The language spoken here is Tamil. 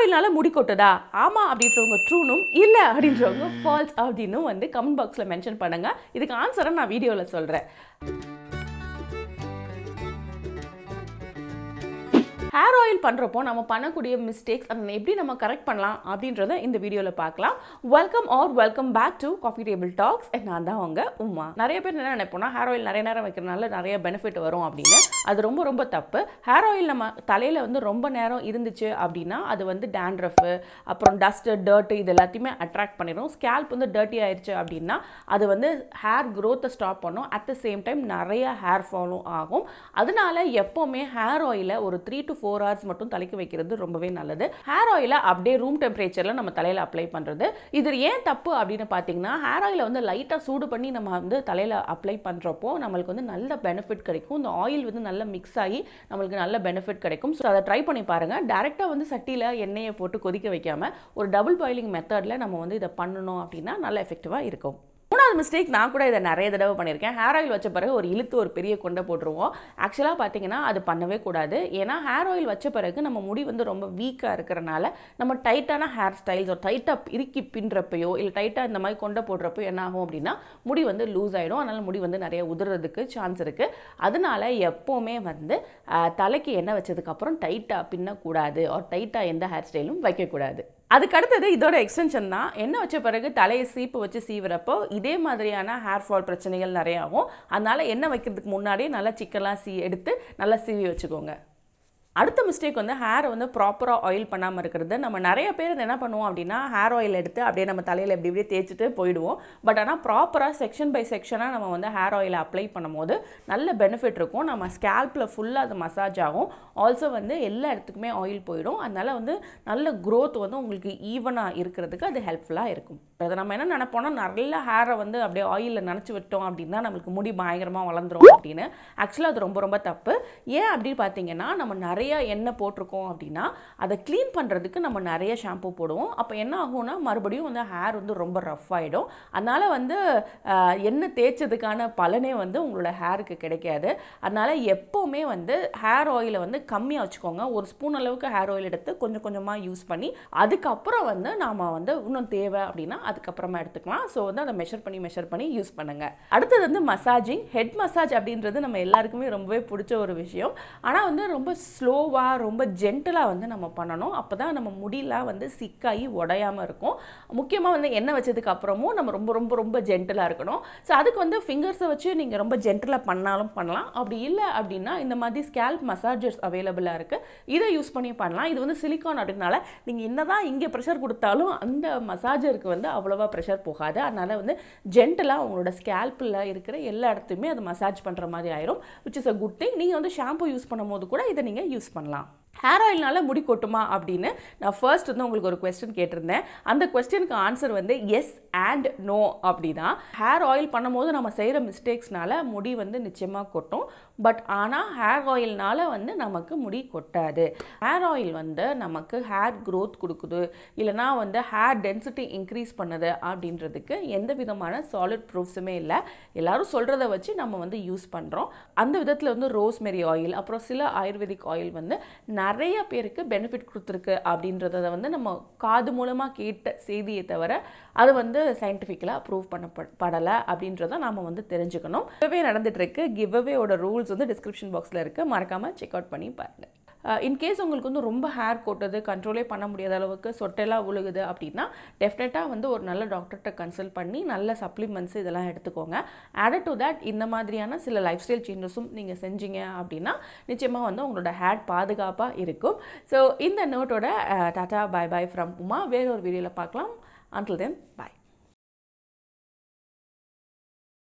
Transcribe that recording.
ஆயில்னால முடி கொட்டுதா ஆமாம் அப்படின்றவங்க ட்ரூனும் இல்லை அப்படின்றவங்க ஃபால்ஸ் அப்படின்னும் வந்து கமெண்ட் பாக்ஸில் மென்ஷன் பண்ணுங்க இதுக்கு ஆன்சரை நான் வீடியோவில் சொல்கிறேன் ஹேர் ஆயில் பண்ணுறப்போ நம்ம பண்ணக்கூடிய மிஸ்டேக்ஸ் அதை எப்படி நம்ம கரெக்ட் பண்ணலாம் அப்படின்றத இந்த வீடியோவில் பார்க்கலாம் welcome or welcome back to coffee table talks நான் தான் அவங்க உமா நிறைய பேர் என்ன நினைப்போம்னா ஹேர் ஆயில் நிறைய நேரம் வைக்கிறனால நிறைய பெனிஃபிட் வரும் அப்படின்னு அது ரொம்ப ரொம்ப தப்பு ஹேர் ஆயில் நம்ம தலையில் வந்து ரொம்ப நேரம் இருந்துச்சு அப்படின்னா அது வந்து டேண்ட்ரஃபு அப்புறம் டஸ்ட்டு டர்ட்டு இது எல்லாத்தையுமே அட்ராக்ட் பண்ணிடும் ஸ்கேல்ப் வந்து டர்ட்டி ஆயிடுச்சு அப்படின்னா அது வந்து ஹேர் க்ரோத்தை ஸ்டாப் பண்ணும் அட் த சேம் டைம் நிறைய ஹேர் ஃபாலும் ஆகும் அதனால எப்போவுமே ஹேர் ஆயிலை ஒரு த்ரீ டு ஃபோர் ஹவர்ஸ் மட்டும் தலைக்கு வைக்கிறது ரொம்பவே நல்லது ஹேர் ஆயிலை அப்படியே ரூம் டெம்பரேச்சரில் நம்ம தலையில் அப்ளை பண்ணுறது இது ஏன் தப்பு அப்படின்னு பார்த்தீங்கன்னா ஹேர் ஆயிலை வந்து லைட்டாக சூடு பண்ணி நம்ம வந்து தலையில் அப்ளை பண்ணுறப்போ நம்மளுக்கு வந்து நல்ல பெனிஃபிட் கிடைக்கும் இந்த ஆயில் வந்து நல்லா மிக்ஸ் ஆகி நம்மளுக்கு நல்ல பெனிஃபிட் கிடைக்கும் ஸோ அதை ட்ரை பண்ணி பாருங்கள் டேரெக்டாக வந்து சட்டியில் எண்ணெயை போட்டு கொதிக்க வைக்காமல் ஒரு டபுள் பாயிலிங் மெத்தடில் நம்ம வந்து இதை பண்ணணும் அப்படின்னா நல்ல எஃபெக்டிவாக இருக்கும் மூணாவது மிஸ்டேக் நான் கூட இதை நிறைய தடவை பண்ணியிருக்கேன் ஹேர் ஆயில் வச்ச பிறகு ஒரு இழுத்து ஒரு பெரிய கொண்டை போட்டுருவோம் ஆக்சுவலாக பார்த்தீங்கன்னா அது பண்ணவே கூடாது ஏன்னா ஹேர் ஆயில் வச்ச பிறகு நம்ம முடி வந்து ரொம்ப வீக்காக இருக்கிறனால நம்ம டைட்டான ஹேர் ஸ்டைல்ஸ் ஒரு டைட்டாக இறுக்கி பின்றப்பையோ இல்லை டைட்டாக இந்த மாதிரி கொண்டை போடுறப்போ என்ன ஆகும் அப்படின்னா முடி வந்து லூஸ் ஆகிடும் அதனால் முடி வந்து நிறைய உதுறதுக்கு சான்ஸ் இருக்குது அதனால எப்போவுமே வந்து ஆஹ், தலைக்கு எண்ணெய் வச்சதுக்கப்புறம் டைட்டாக பின்னக்கூடாது ஒரு டைட்டாக எந்த ஹேர் ஸ்டைலும் வைக்கக்கூடாது அதுக்கு அடுத்தது இதோட எக்ஸ்டென்ஷன் தான் எண்ணெய் வச்ச பிறகு தலையை சீப்பு வச்சு சீவுறப்போ இதே மாதிரியான ஹேர் ஃபால் பிரச்சனைகள் நிறைய ஆகும் அதனால எண்ணெய் வைக்கிறதுக்கு முன்னாடியே நல்லா சிக்கெல்லாம் சீ எடுத்து நல்லா சீவி வச்சுக்கோங்க அடுத்த மிஸ்டேக் வந்து ஹேரை வந்து ப்ராப்பராக ஆயில் பண்ணாமல் இருக்கிறது நம்ம நிறைய பேர் இது என்ன பண்ணுவோம் அப்படின்னா ஹேர் ஆயில் எடுத்து அப்படியே நம்ம தலையில் இப்படி இப்படியே தேய்ச்சிட்டு போயிடுவோம் பட் ஆனால் ப்ராப்பராக செக்ஷன் பை செக்ஷனாக நம்ம வந்து ஹேர் ஆயிலை அப்ளை பண்ணும்போது நல்ல பெனிஃபிட் இருக்கும் நம்ம ஸ்கேல்பில் ஃபுல்லாக அது மசாஜ் ஆகும் ஆல்சோ வந்து எல்லா இடத்துக்குமே ஆயில் போயிடும் அதனால வந்து நல்ல growth வந்து உங்களுக்கு ஈவனாக இருக்கிறதுக்கு அது ஹெல்ப்ஃபுல்லாக இருக்கும் அதை நம்ம என்ன நினைப்போம்னா நல்ல ஹேரை வந்து அப்படியே ஆயிலில் நினச்சி விட்டோம் அப்படின்னா நம்மளுக்கு முடி பயங்கரமாக வளர்ந்துரும் அப்படின்னு ஆக்சுவலாக அது ரொம்ப ரொம்ப தப்பு ஏன் அப்படின்னு பார்த்தீங்கன்னா நம்ம நிறைய எண்ணெய் போட்டிருக்கோம் அப்படின்னா அதை க்ளீன் பண்ணுறதுக்கு நம்ம நிறைய ஷாம்பு போடுவோம் அப்போ என்ன ஆகும்னா மறுபடியும் வந்து ஹேர் வந்து ரொம்ப ரஃப் ஆகிடும் அதனால் வந்து ஆஹ், எண்ணெய் தேய்ச்சதுக்கான பலனே வந்து உங்களோட ஹேருக்கு கிடைக்காது அதனால் எப்போவுமே வந்து ஹேர் ஆயிலை வந்து கம்மியாக வச்சுக்கோங்க ஒரு ஸ்பூன் அளவுக்கு ஹேர் ஆயில் எடுத்து கொஞ்சம் கொஞ்சமாக யூஸ் பண்ணி அதுக்கப்புறம் வந்து நாம் வந்து இன்னும் தேவை அப்படின்னா அதுக்கப்புறமா எடுத்துக்கலாம் ஸோ வந்து அதை மெஷர் பண்ணி மெஷர் பண்ணி யூஸ் பண்ணுங்கள் அடுத்தது வந்து மசாஜிங் ஹெட் மசாஜ் அப்படின்றது நம்ம எல்லாருக்குமே ரொம்பவே பிடிச்ச ஒரு விஷயம் ஆனால் வந்து ரொம்ப ஸ்லோவாக ரொம்ப ஜென்டலாக வந்து நம்ம பண்ணணும் அப்போ தான் நம்ம முடியெலாம் வந்து சிக்காகி உடையாமல் இருக்கும் முக்கியமாக வந்து எண்ணெய் வச்சதுக்கு அப்புறமும் நம்ம ரொம்ப ரொம்ப ரொம்ப ஜென்டலாக இருக்கணும் ஸோ அதுக்கு வந்து ஃபிங்கர்ஸை வச்சு நீங்கள் ரொம்ப ஜென்டலாக பண்ணாலும் பண்ணலாம் அப்படி இல்லை அப்படின்னா இந்த மாதிரி ஸ்கேல்ப் மசாஜர்ஸ் அவைலபிளாக இருக்குது இதை யூஸ் பண்ணி பண்ணலாம் இது வந்து சிலிக்கான் அப்படின்னால நீங்கள் என்னதான் இங்கே ப்ரெஷர் கொடுத்தாலும் அந்த மசாஜருக்கு வந்து அவ்வளோவா ப்ரெஷர் போகாது அதனால் வந்து ஜென்டலாக உங்களோட ஸ்கேல்பில் இருக்கிற எல்லா இடத்தையுமே அது மசாஜ் பண்ணுற மாதிரி ஆயிரும் which is a good thing நீங்கள் வந்து ஷாம்பு யூஸ் பண்ணும்போது கூட இதை நீங்கள் யூஸ் பண்ணலாம் ஹேர் ஆயில்னால முடி கொட்டுமா அப்படின்னு நான் ஃபர்ஸ்ட் வந்து உங்களுக்கு ஒரு கொஸ்டின் கேட்டிருந்தேன் அந்த கொஸ்டினுக்கு ஆன்சர் வந்து எஸ் அண்ட் நோ அப்படி தான் ஹேர் ஆயில் பண்ணும்போது நம்ம செய்கிற மிஸ்டேக்ஸ்னால முடி வந்து நிச்சயமாக கொட்டும் பட் ஆனால் ஹேர் ஆயில்னால வந்து நமக்கு முடி கொட்டாது ஹேர் ஆயில் வந்து நமக்கு ஹேர் growth கொடுக்குது இல்லைனா வந்து ஹேர் டென்சிட்டி இன்க்ரீஸ் பண்ணுது அப்படின்றதுக்கு எந்த விதமான சாலிட் ப்ரூஃப்ஸுமே இல்லை எல்லாரும் சொல்கிறத வச்சு நம்ம வந்து யூஸ் பண்ணுறோம் அந்த விதத்தில் வந்து ரோஸ்மெரி ஆயில் அப்புறம் சில ஆயுர்வேதிக் ஆயில் வந்து நிறைய பேருக்கு பெனிஃபிட் கொடுத்துருக்கு அப்படின்றத வந்து நம்ம காது மூலமாக கேட்ட செய்தியை தவிர அது வந்து சயின்டிஃபிக்கலாக ப்ரூவ் பண்ணப்படலை அப்படின்றத நாம் வந்து தெரிஞ்சுக்கணும் கிவ்அவே நடந்துட்டு இருக்கு கிவ்அவேயோட ரூல்ஸ் வந்து டிஸ்கிரிப்ஷன் பாக்ஸில் இருக்குது மறக்காமல் செக் அவுட் பண்ணி பாருங்கள் இன்கேஸ் உங்களுக்கு வந்து ரொம்ப ஹேர் கொட்டுது கண்ட்ரோலே பண்ண முடியாத அளவுக்கு சொட்டெல்லாம் உழுகுது அப்படின்னா டெஃபினட்டாக வந்து ஒரு நல்ல டாக்டர்கிட்ட கன்சல்ட் பண்ணி நல்ல சப்ளிமெண்ட்ஸ் இதெல்லாம் எடுத்துக்கோங்க ஆடட் டு தட் இந்த மாதிரியான சில லைஃப் ஸ்டைல் சேஞ்சஸும் நீங்கள் செஞ்சீங்க அப்படின்னா நிச்சயமாக வந்து உங்களோட ஹேர் பாதுகாப்பாக இருக்கும் ஸோ இந்த நோட்டோட tata bye bye from Uma வேற ஒரு வீடியோவில் பார்க்கலாம் until then bye